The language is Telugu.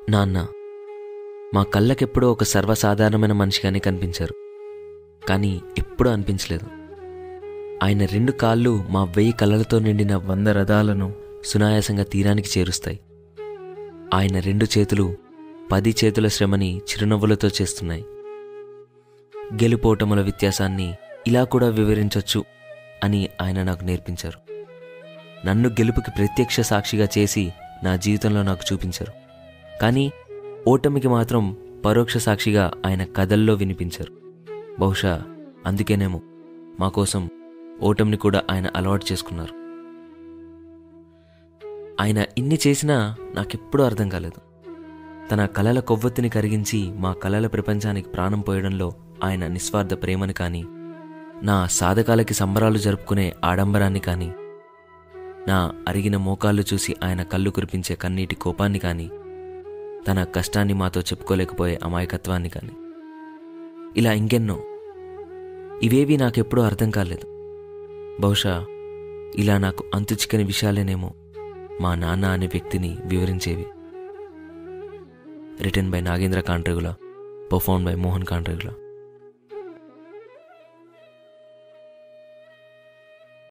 నాన్న మా కళ్ళకెప్పుడో ఒక సర్వసాధారణమైన మనిషిగానే కనిపించారు కానీ ఎప్పుడూ అనిపించలేదు ఆయన రెండు కాళ్ళు మా వెయ్యి కళ్ళలతో నిండిన వంద రథాలను సునాయాసంగా తీరానికి చేరుస్తాయి ఆయన రెండు చేతులు పది చేతుల శ్రమని చిరునవ్వులతో చేస్తున్నాయి గెలుపోటముల వ్యత్యాసాన్ని ఇలా కూడా వివరించొచ్చు అని ఆయన నాకు నేర్పించారు నన్ను గెలుపుకి ప్రత్యక్ష సాక్షిగా చేసి నా జీవితంలో నాకు చూపించారు కానీ ఓటమికి మాత్రం పరోక్ష సాక్షిగా ఆయన కథల్లో వినిపించారు బహుశా అందుకేనేమో మా కోసం ఓటమిని కూడా ఆయన అలవాటు చేసుకున్నారు ఆయన ఇన్ని చేసినా నాకెప్పుడూ అర్థం కాలేదు తన కలల కొవ్వొత్తిని కరిగించి మా కలల ప్రపంచానికి ప్రాణం పోయడంలో ఆయన నిస్వార్థ ప్రేమని కానీ నా సాధకాలకి సంబరాలు జరుపుకునే ఆడంబరాన్ని కానీ నా అరిగిన మోకాళ్ళు చూసి ఆయన కళ్ళు కురిపించే కన్నీటి కోపాన్ని కానీ తన కష్టాన్ని మాతో చెప్పుకోలేకపోయే అమాయకత్వాన్ని కానీ ఇలా ఇంకెన్నో ఇవేవి నాకెప్పుడూ అర్థం కాలేదు బహుశా ఇలా నాకు అంతు చిక్కని విషయాలేనేమో మా నాన్న అనే వ్యక్తిని వివరించేవి written by Nagendra Kandregula perform by Mohan Kandregula